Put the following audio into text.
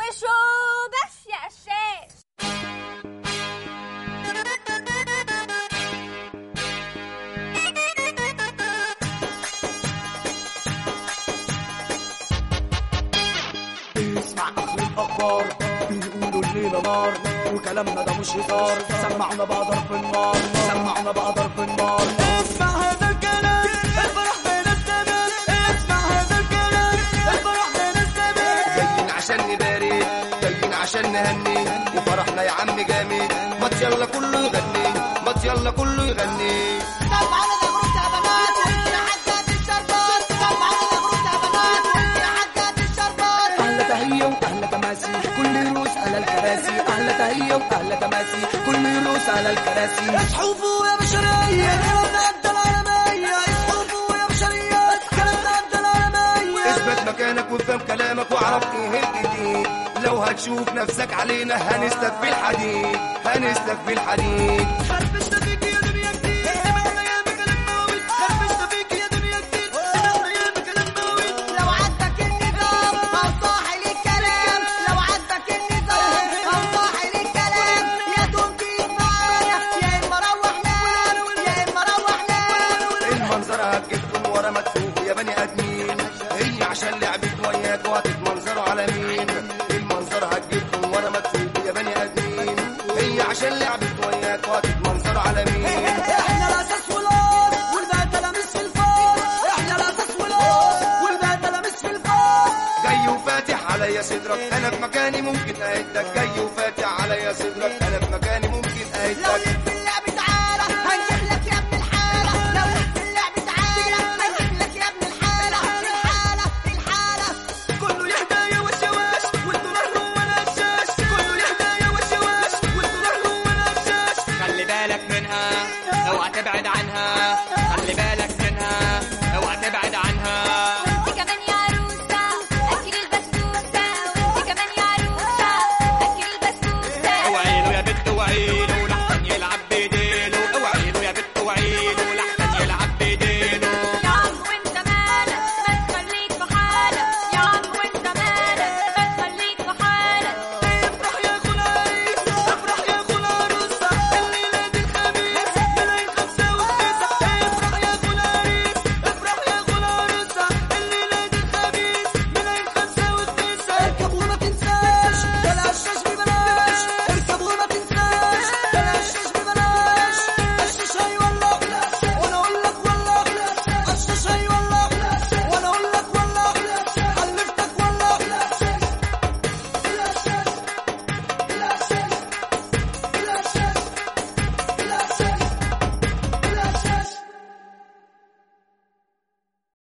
وشو بس يا قشاش اسمع اخر الاخبار بيقولوا الليله نار وكلامنا ده مش هزار سمعونا بقى ضرب النار سمعونا بقى ضرب النار اسمع هذا الكلام الفرح بين السماء اسمع هذا الكلام الفرح بين السماء جايين عشان نبارك جايين عشان نهني وفرحنا يا عم جامد ما يلا كله يغني ما يلا كله يغني سمعنا نغرب تعبانات وانتنا حاجات الشربات سمعنا نغرب تعبانات وانتنا حاجات الشربات اهلا تهية واهلا تماسي كل يروس على الكراسي اهلا تهية واهلا تماسي كل يروس على الكراسي اصحوا يا بشرية كلامنا ادى العالمية اصحوا يا بشرية كلامنا ادى العالمية اثبت مكانك وافهم كلامك واعرف ايه الجديد لو هتشوف نفسك علينا هنسلك في الحديد هنسلك في الحديد خربشنا فيك يا دنيا كتير سمعنا يا كلام ماوي خربشنا فيك يا دنيا كتير سمعنا يا كلام ماوي لو عجبك النظام او صاحي للكلام لو عجبك النظام او صاحي للكلام يا تنجيك معانا يا اما روح نام يا اما روح نام المنظر هتجيبكم ورا ما تفوقوا يا بني ادمين هي عشان لعبت وياك وهتتمنظروا على مين المنظر هتجيبكم ورا ما تفوقوا يا بني ادمين هي عشان لعبت وياك وهتتمنظروا على مين احنا الاساس والاصل والباقي تلاميذ في الفار احنا الاساس والاصل والباقي تلاميذ في الفار جاي وفاتح عليا صدرك انا في مكاني ممكن اهدك جاي وفاتح عليا صدرك انا في مكاني ممكن لو اهدك